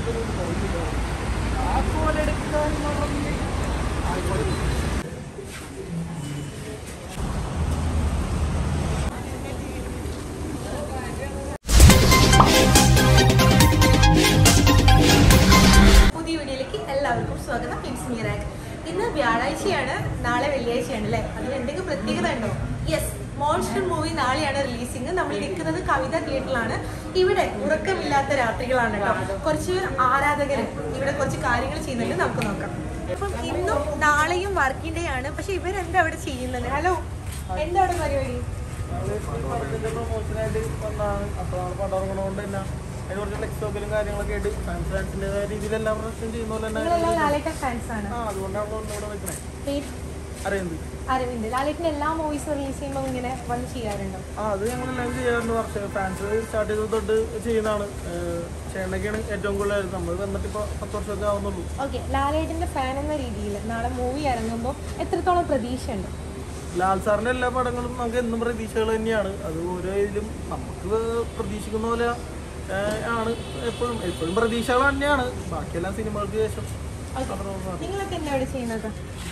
പുതിയ വീഡിയോയിലേക്ക് എല്ലാവർക്കും സ്വാഗതം ഇറ്റ്സ് മീറാക്ക് ഇന്ന് വ്യാഴാഴ്ചയാണ് നാളെ വെള്ളിയാഴ്ചയാണ് അല്ലേ അതിന് എന്തെങ്കിലും പ്രത്യേകത ഉണ്ടോ യെസ് മോൺസ്റ്റർ മൂവി നാളെയാണ് റിലീസിങ് നമ്മൾ നിൽക്കുന്നത് കവിത തിയേറ്ററിലാണ് ഇവിടെ ഉറക്കമില്ലാത്ത രാത്രികളാണ് കേട്ടോ കുറച്ച് ആരാധകർ ഇവിടെ കുറച്ച് കാര്യങ്ങൾ ചെയ്യുന്നുണ്ട് നമുക്ക് നോക്കാം അപ്പം ഇന്നും നാളെയും വർക്കിംഗ് ഡേ ആണ് പക്ഷെ ഇവരെന്താ അവിടെ ചെയ്യുന്നത് ഹലോ എന്താ അവിടെ പരിപാടി പടത്തിന്റെ പ്രൊമോഷനായിട്ട് വന്നതാണ് അപ്പൊ നമ്മൾ പടം ഇറങ്ങണോണ്ട് തന്നെ അതിന് കുറച്ച് ഫ്ലെക്സ് ടോക്കലും കാര്യങ്ങളൊക്കെ ആയിട്ട് ഫാൻസ് ഫാൻസിന്റേതായ രീതിയിൽ എല്ലാ പ്രശ്നം ചെയ്യുന്ന പോലെ തന്നെ നിങ്ങളെല്ലാം ലാലേട്ടൻ ഫാൻസ് ആണ് ആ അതുകൊണ്ടാണ് നമ്മൾ ഇവിടെ നിൽക്കണേ പേര് അറിയുന്നത് അരവിന്ദ് ലാലേട്ടൻ്റെ എല്ലാ മൂവീസും റിലീസ് ചെയ്യുമ്പോൾ ഇങ്ങനെ വന്ന് ചെയ്യാറുണ്ടോ ആ അത് ഞങ്ങൾ എല്ലാം ചെയ്യാറുണ്ട് വർഷം ഫാൻസ് സ്റ്റാർട്ട് ചെയ്തത് തൊട്ട് ചെയ്യുന്നതാണ് ചേട്ടനൊക്കെയാണ് ഏറ്റവും കൂടുതൽ നമ്മൾ വന്നിട്ട് ഇപ്പോൾ പത്ത് വർഷമൊക്കെ ആവുന്നുള്ളൂ ഓക്കെ ലാലേട്ടന്റെ ഫാൻ എന്ന രീതിയിൽ നാളെ മൂവി ഇറങ്ങുമ്പോൾ എത്രത്തോളം പ്രതീക്ഷയുണ്ട് ലാൽ സാറിന്റെ എല്ലാ പടങ്ങളും നമുക്ക് എന്നും പ്രതീക്ഷകൾ തന്നെയാണ് അത് ഓരോ ഇതിലും നമുക്ക് പ്രതീക്ഷിക്കുന്ന പോലെ ആ, ആണ് എപ്പോഴും എപ്പോഴും പ്രതീക്ഷകൾ തന്നെയാണ് ബാക്കിയെല്ലാം സിനിമകൾക്ക് ശേഷം നിങ്ങളൊക്കെ എന്താ ഇവിടെ ചെയ്യുന്നത്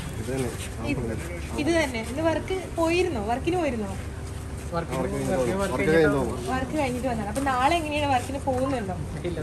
ഇത് തന്നെ ഇന്ന് വർക്ക് പോയിരുന്നോ വർക്കിന് പോയിരുന്നോ വർക്ക് കഴിഞ്ഞിട്ട് വന്നാണ് അപ്പൊ നാളെ എങ്ങനെയാണ് വർക്കിന് പോകുന്നുണ്ടോ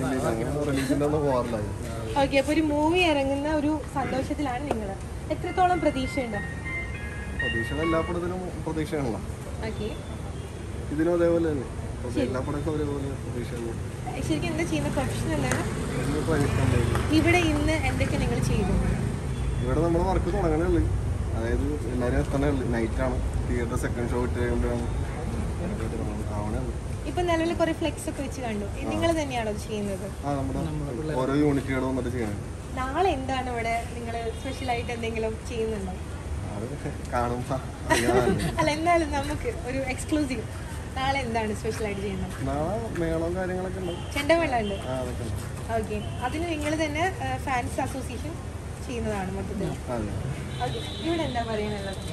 ഓക്കെ അപ്പൊ ഒരു മൂവി ഇറങ്ങുന്ന ഒരു സന്തോഷത്തിലാണ് നിങ്ങൾ എത്രത്തോളം പ്രതീക്ഷയുണ്ട് പ്രതീക്ഷ എല്ലാ പടത്തിനും പ്രതീക്ഷയാണല്ലോ ഓക്കെ ഇതിനും അതേപോലെ തന്നെ പ്രതി- എല്ലാ പടക്കും ഒരേപോലെ പ്രതീക്ഷയാണ് ശരിക്കും എന്താ ചെയ്യുന്ന പ്രൊഫഷൻ എന്താണ് ഇതിന് പ്രൈവറ്റ് കമ്പനി ഇവിടെ ഇന്ന് എന്തൊക്കെ നിങ്ങൾ ചെയ്തു ഇവിടെ നമ്മൾ വർക്ക് തുടങ്ങണേ ഉള്ളു അതായത് എല്ലാവരും എത്തണേ ഉള്ളു നൈറ്റാണ് തിയേറ്റർ സെക്കൻഡ് ഷോ ഇട്ട് കഴിയുമ്പോഴാണ് ആവണേ ഉള്ളു ഇപ്പൊ നിലവിൽ കുറെ ഫ്ലെക്സ് ഒക്കെ വെച്ച് കണ്ടു നിങ്ങൾ തന്നെയാണോ ഇത് ചെയ്യുന്നത് ആ നമ്മുടെ ഓരോ യൂണിറ്റുകൾ വന്നിട്ട് ചെയ്യണം നാളെ എന്താണ് ഇവിടെ നിങ്ങൾ സ്പെഷ്യൽ ആയിട്ട് എന്തെങ്കിലും ചെയ്യുന്നുണ്ടോ അത് കാണുമ്പോ അറിയാമല്ലോ. അല്ല എന്നാലും നമുക്ക് ഒരു എക്സ്ക്ലൂസീവ് നാളെ എന്താണ് സ്പെഷ്യൽ ആയിട്ട് ചെയ്യുന്നത് നാളെ മേളവും കാര്യങ്ങളൊക്കെ ഉണ്ട് ചെണ്ടമേള ഉണ്ട് ആ അതൊക്കെ ഉണ്ട് ഓക്കെ അതിന് നിങ്ങൾ തന്നെ ഫാൻസ് അസോസിയേഷൻ ചെയ്യുന്നതാണ് മൊത്തത്തിൽ അതെ ഓക്കെ ഇവിടെ എന്താ പറയാനുള്ളത്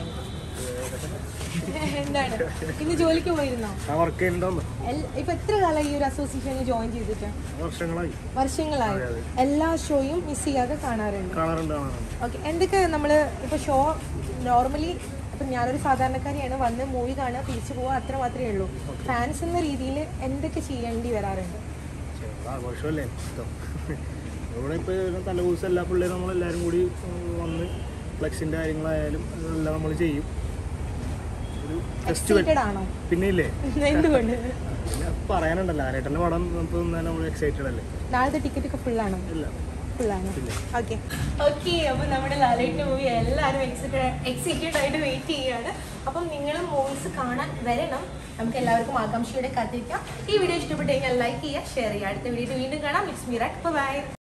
എന്താണ് ഇന്ന് ജോലിക്ക് പോയിരുന്നോ ആ വർക്ക് ചെയ്യുന്നുണ്ടോ എൽ- ഇപ്പൊ എത്ര കാലം ഈ ഒരു അസോസിയേഷനിൽ ജോയിൻ ചെയ്തിട്ട് വർഷങ്ങളായി വർഷങ്ങളായി എല്ലാ ഷോയും മിസ് ചെയ്യാതെ കാണാറുണ്ട് കാണാറുണ്ട് കാണാറുണ്ട് ഓക്കെ എന്തൊക്കെ നമ്മൾ ഇപ്പോൾ ഷോ നോർമലി ഇപ്പം ഞാനൊരു സാധാരണക്കാരിയാണ് വന്ന് മൂവി കാണുക തിരിച്ചു പോവുക അത്ര മാത്രമേ ഉള്ളൂ ഫാൻസ് എന്ന രീതിയിൽ എന്തൊക്കെ ചെയ്യേണ്ടി വരാറുണ്ട് ആഘോഷമല്ലേ മൊത്തം. ഇവിടെ ഇപ്പോൾ തലേദിവസം എല്ലാ പിള്ളേരും നമ്മളെല്ലാവരും കൂടി ഉം, വന്ന് ഫ്ലെക്സിൻ്റെ കാര്യങ്ങളായാലും എല്ലാം നമ്മൾ ചെയ്യും ഒരു ഫെസ്റ്റിവൽ എക്സൈറ്റഡ് ആണോ പിന്നെ ഇല്ലേ എന്തുകൊണ്ട് പിന്നെ പറയാനുണ്ടല്ലോ ആരേട്ടൻ്റെ പടം ഇപ്പോൾ നമ്മൾ എക്സൈറ്റഡ് അല്ലേ നാളത്തെ ടിക്കറ്റ് ഒക്കെ ഫുൾ ആണോ ഇല്ല ഫുള്ളാണ് ഓക്കെ ഓക്കെ അപ്പോൾ നമ്മുടെ ലാലേറ്റ് മൂവി എല്ലാവരും എക്സൈറ്റഡ് എക്സൈറ്റഡ് ആയിട്ട് വെയിറ്റ് ചെയ്യുകയാണ് അപ്പം നിങ്ങളും മൂവീസ് കാണാൻ വരണം നമുക്ക് എല്ലാവർക്കും ആകാംക്ഷയോടെ കാത്തിരിക്കാം ഈ വീഡിയോ ഇഷ്ടപ്പെട്ട് കഴിഞ്ഞാൽ ലൈക്ക് ചെയ്യുക ഷെയർ ചെയ്യുക അടുത്ത വീഡിയോ വീണ്ടും കാണാം ഇറ്റ്സ് മീറാക്ക് ബൈ